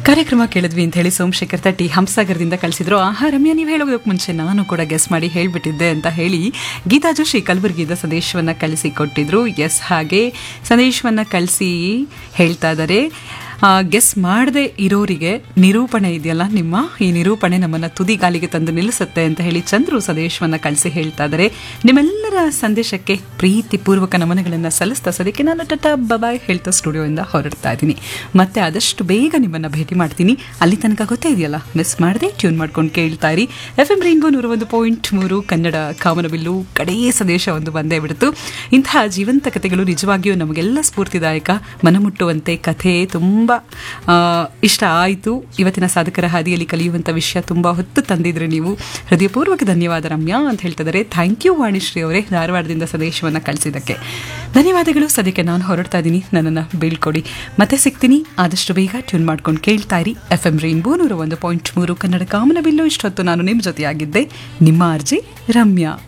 ಕಾರ್ಯಕ್ರಮ ಕೇಳಿದ್ವಿ ಅಂತ ಹೇಳಿ ಸೋಮಶೇಖರ್ ತಟ್ಟಿ ಹಂಸಾಗರದಿಂದ ಕಳಿಸಿದ್ರು ಆಹಾ ರಮ್ಯಾ ನೀವು ಹೇಳೋದಕ್ಕೆ ಮುಂಚೆ ನಾನು ಕೂಡ ಗೆಸ್ ಮಾಡಿ ಹೇಳ್ಬಿಟ್ಟಿದ್ದೆ ಅಂತ ಹೇಳಿ ಗೀತಾ ಜೋಶಿ ಕಲಬುರಗಿಯಿಂದ ಸಂದೇಶವನ್ನ ಕಳಿಸಿ ಕೊಟ್ಟಿದ್ರು ಎಸ್ ಹಾಗೆ ಸಂದೇಶವನ್ನ ಕಳಿಸಿ ಹೇಳ್ತಾ ಇದ್ದಾರೆ ಗೆಸ್ ಮಾಡದೆ ಇರೋರಿಗೆ ನಿರೂಪಣೆ ಇದೆಯಲ್ಲ ನಿಮ್ಮ ಈ ನಿರೂಪಣೆ ನಮ್ಮನ್ನ ತುದಿಗಾಲಿಗೆ ತಂದು ನಿಲ್ಲಿಸುತ್ತೆ ಅಂತ ಹೇಳಿ ಚಂದ್ರು ಸಂದೇಶವನ್ನ ಕಳಿಸಿ ಹೇಳ್ತಾ ಇದ್ದಾರೆ ನಿಮ್ಮೆಲ್ಲರ ಸಂದೇಶಕ್ಕೆ ಪ್ರೀತಿಪೂರ್ವಕ ನಮನಗಳನ್ನು ಸಲ್ಲಿಸ್ತಾ ಸದ್ಯಕ್ಕೆ ನಾನು ಟಟಾ ಬಬಾಯ್ ಹೇಳ್ತಾ ಸ್ಟುಡಿಯೋಯಿಂದ ಹೊರಡ್ತಾ ಇದ್ದೀನಿ ಮತ್ತೆ ಆದಷ್ಟು ಬೇಗ ನಿಮ್ಮನ್ನ ಭೇಟಿ ಮಾಡ್ತೀನಿ ಅಲ್ಲಿ ತನಕ ಗೊತ್ತೇ ಇದೆಯಲ್ಲ ಮಿಸ್ ಮಾಡದೆ ಟ್ಯೂನ್ ಮಾಡ್ಕೊಂಡು ಕೇಳ್ತಾ ಇರಿ ಎಫ್ ಎಂ ರೈನ್ಬೋ ನೂರ ಒಂದು ಪಾಯಿಂಟ್ ಮೂರು ಕನ್ನಡ ಕಾಮನಬಿಲ್ಲು ಕಡೆಯೇ ಸಂದೇಶ ಒಂದು ಬಂದೇ ಬಿಡ್ತು ಇಂತಹ ಜೀವಂತ ಕಥೆಗಳು ನಿಜವಾಗಿಯೂ ನಮಗೆಲ್ಲ ಸ್ಫೂರ್ತಿದಾಯಕ ಮನಮುಟ್ಟುವಂತೆ ಕಥೆ ತುಂಬ ಇಷ್ಟ ಆಯಿತು ಇವತ್ತಿನ ಸಾಧಕರ ಹಾದಿಯಲ್ಲಿ ಕಲಿಯುವಂಥ ವಿಷಯ ತುಂಬ ಹೊತ್ತು ತಂದಿದ್ರೆ ನೀವು ಹೃದಯಪೂರ್ವಕ ಧನ್ಯವಾದ ರಮ್ಯಾ ಅಂತ ಹೇಳ್ತಿದ್ದಾರೆ ಥ್ಯಾಂಕ್ ಯು ವಾಣಿಶ್ರೀ ಅವರೇ ಧಾರವಾಡದಿಂದ ಸಂದೇಶವನ್ನು ಕಳಿಸಿದ್ದಕ್ಕೆ ಧನ್ಯವಾದಗಳು ಸದ್ಯಕ್ಕೆ ನಾನು ಹೊರಡ್ತಾ ಇದ್ದೀನಿ ನನ್ನನ್ನು ಬೀಳ್ಕೊಡಿ ಮತ್ತೆ ಸಿಗ್ತೀನಿ ಆದಷ್ಟು ಬೇಗ ಟ್ಯೂನ್ ಮಾಡ್ಕೊಂಡು ಕೇಳ್ತಾ ಇರಿ ಎಫ್ ಎಂ ರೈನ್ಬೋ ನೂರ ಒಂದು ಪಾಯಿಂಟ್ ಮೂರು ಕನ್ನಡ ಕಾಮನಬಿಲ್ಲು ಇಷ್ಟೊತ್ತು ನಾನು ನಿಮ್ಮ ಜೊತೆಯಾಗಿದ್ದೆ ನಿಮ್ಮ ಅರ್ಜಿ ರಮ್ಯಾ